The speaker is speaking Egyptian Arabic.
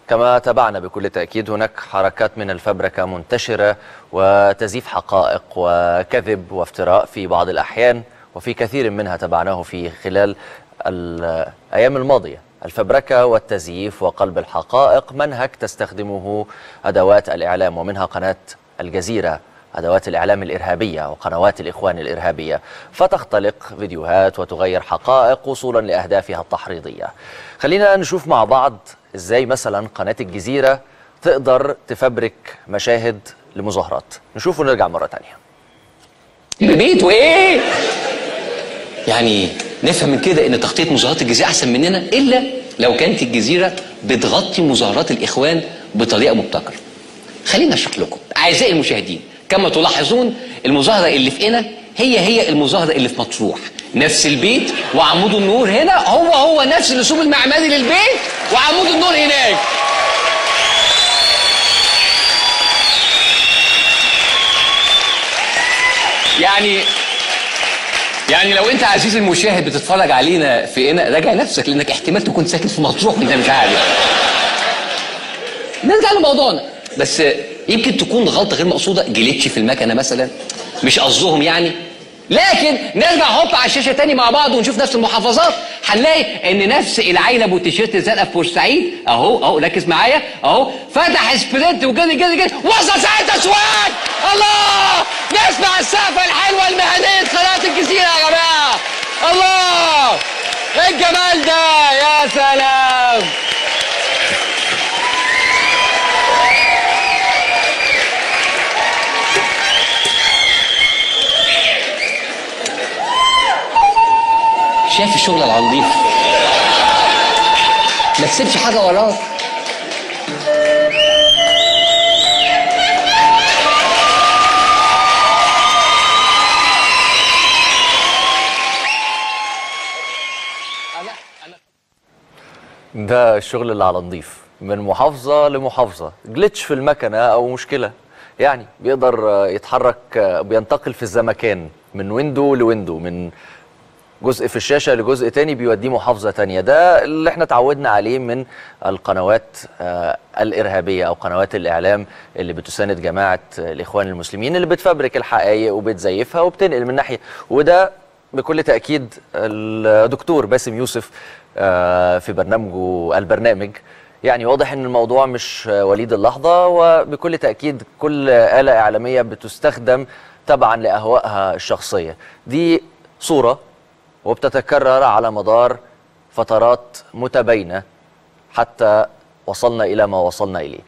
كما تابعنا بكل تأكيد هناك حركات من الفبركة منتشرة وتزييف حقائق وكذب وافتراء في بعض الأحيان وفي كثير منها تابعناه في خلال الأيام الماضية الفبركة والتزييف وقلب الحقائق منهج تستخدمه أدوات الإعلام ومنها قناة الجزيرة أدوات الإعلام الإرهابية وقنوات الإخوان الإرهابية فتختلق فيديوهات وتغير حقائق وصولا لأهدافها التحريضية خلينا نشوف مع بعض إزاي مثلا قناة الجزيرة تقدر تفبرك مشاهد لمظاهرات نشوف ونرجع مرة تانية البيت وايه يعني نفهم من كده ان تغطيه مظاهرات الجزيره احسن مننا الا لو كانت الجزيره بتغطي مظاهرات الاخوان بطريقه مبتكره خلينا اشرح لكم اعزائي المشاهدين كما تلاحظون المظاهره اللي في هنا هي هي المظاهره اللي في مطروح نفس البيت وعمود النور هنا هو هو نفس الاسلوب المعماري للبيت وعمود النور هناك يعني يعني لو انت عزيزي المشاهد بتتفرج علينا في هنا راجع نفسك لانك احتمال تكون ساكن في مطروح وانت مش عارف نرجع لموضوعنا بس يمكن تكون غلطه غير مقصوده جليتش في المكنه مثلا مش قصدهم يعني لكن نرجع هوب على الشاشه تاني مع بعض ونشوف نفس المحافظات هنلاقي ان نفس العيله ابو التيشيرت الزرقاء في بورسعيد اهو اهو ركز معايا اهو فتح سبرنت وجري جري جري وصل ساعه اسوان الله نسمع السقفه الحلوه المهنيه قناه الجزيره يا جماعه الله ايه الجمال ده يا سلام شايف الشغل على النظيف ما تسيبش حاجه وراك ده الشغل اللي على نظيف من محافظة لمحافظة جلitch في المكنة أو مشكلة يعني بيقدر يتحرك بينتقل في الزمكان من ويندو لويندو من جزء في الشاشة لجزء تاني بيوديه محافظة تانية ده اللي احنا تعودنا عليه من القنوات آه الإرهابية أو قنوات الإعلام اللي بتساند جماعة الإخوان المسلمين اللي بتفبرك الحقائق وبتزيفها وبتنقل من ناحية وده بكل تأكيد الدكتور باسم يوسف آه في برنامجه البرنامج يعني واضح ان الموضوع مش وليد اللحظة وبكل تأكيد كل آلة إعلامية بتستخدم تبعا لأهوائها الشخصية دي صورة وبتتكرر على مدار فترات متباينة حتى وصلنا إلى ما وصلنا إليه